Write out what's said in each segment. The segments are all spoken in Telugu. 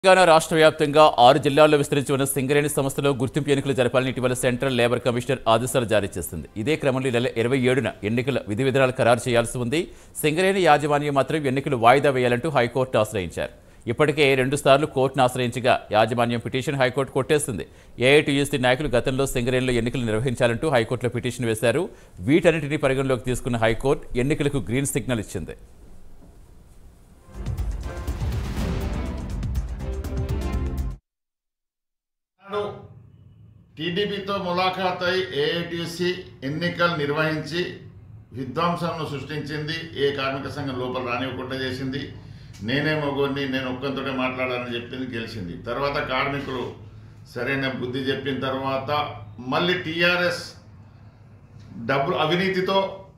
తెలంగాణ రాష్ట్ర వ్యాప్తంగా ఆరు జిల్లాల్లో విస్తరించి ఉన్న సింగరేణి సంస్థలో గుర్తింపు ఎన్నికలు జరపాలని ఇటీవల సెంట్రల్ లేబర్ కమిషనర్ ఆదేశాలు జారీ చేసింది ఇదే క్రమంలో ఈ నెల ఇరవై ఏడున ఎన్నికల విధి విధానాలు ఖరారు చేయాల్సి ఉంది సింగరేణి యాజమాన్యం మాత్రం ఎన్నికలు వాయిదా వేయాలంటూ హైకోర్టు ఆశ్రయించారు ఇప్పటికే రెండుసార్లు కోర్టును ఆశ్రయించగా యాజమాన్యం పిటిషన్ హైకోర్టు కొట్టేసింది ఏఐటీయూసీ నాయకులు గతంలో సింగరేణిలో ఎన్నికలు నిర్వహించాలంటూ హైకోర్టులో పిటిషన్ వేశారు వీటన్నిటిని పరిగణలోకి తీసుకున్న హైకోర్టు ఎన్నికలకు గ్రీన్ సిగ్నల్ ఇచ్చింది నాడు టీడీపీతో ములాఖాత్ అయి ఏఐటీసీ ఎన్నికలు నిర్వహించి విధ్వంసంను సృష్టించింది ఏ కార్మిక సంఘం లోపల రానివ్వకుండా చేసింది నేనే మొగోడిని నేను ఒక్కంతోటే మాట్లాడాలని చెప్పింది గెలిచింది తర్వాత కార్మికులు సరైన బుద్ధి చెప్పిన తర్వాత మళ్ళీ టీఆర్ఎస్ డబ్బులు అవినీతితో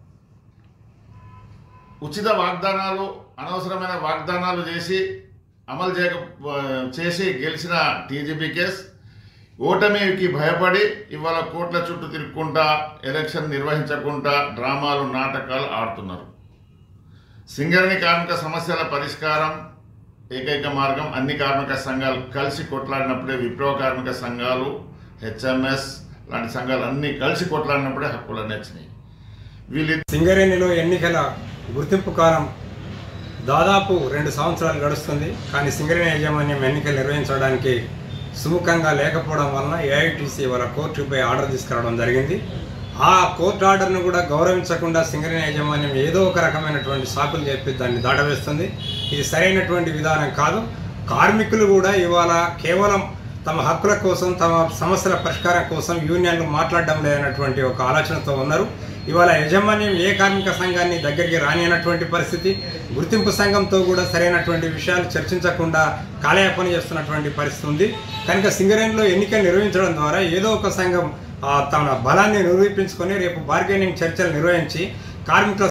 ఉచిత వాగ్దానాలు అనవసరమైన వాగ్దానాలు చేసి అమలు చేయక చేసి గెలిచిన టీజీపీ కేస్ ఓటమికి భయపడి ఇవాళ కోట్ల చుట్టూ తిరుక్కుంటా ఎలక్షన్ నిర్వహించకుండా డ్రామాలు నాటకాలు ఆడుతున్నారు సింగరేణి కార్మిక సమస్యల పరిష్కారం ఏకైక మార్గం అన్ని కార్మిక సంఘాలు కలిసి కొట్లాడినప్పుడే విప్లవ కార్మిక సంఘాలు హెచ్ఎంఎస్ లాంటి సంఘాలు అన్నీ కలిసి కొట్లాడినప్పుడే హక్కులు వచ్చినాయి వీళ్ళు సింగరేణిలో ఎన్నికల గుర్తింపు కాలం దాదాపు రెండు సంవత్సరాలు గడుస్తుంది కానీ సింగరేణి యాజమాన్యం ఎన్నికలు నిర్వహించడానికి సుముఖంగా లేకపోవడం వలన ఏఐటీసీ వాళ్ళ కోర్టుపై ఆర్డర్ తీసుకురావడం జరిగింది ఆ కోర్టు ఆర్డర్ను కూడా గౌరవించకుండా సింగరేణి యాజమాన్యం ఏదో ఒక రకమైనటువంటి సాకులు చెప్పి దాన్ని దాటవేస్తుంది ఇది సరైనటువంటి విధానం కాదు కార్మికులు కూడా ఇవాళ కేవలం తమ హక్కుల కోసం తమ సమస్యల పరిష్కారం కోసం యూనియన్లు మాట్లాడడం లేనటువంటి ఒక ఆలోచనతో ఉన్నారు ఇవాళ యజమాన్యం ఏ కార్మిక సంఘాన్ని దగ్గరికి రానియనటువంటి పరిస్థితి గుర్తింపు సంఘంతో కూడా సరైనటువంటి విషయాలు చర్చించకుండా కాలయాపన చేస్తున్నటువంటి పరిస్థితి ఉంది కనుక సింగరేణిలో ఎన్నికలు నిర్వహించడం ద్వారా ఏదో ఒక సంఘం ఆ, తన బలాన్ని నిరూపించుకొని రేపు బార్గెనింగ్ చర్చలు నిర్వహించి కార్మికుల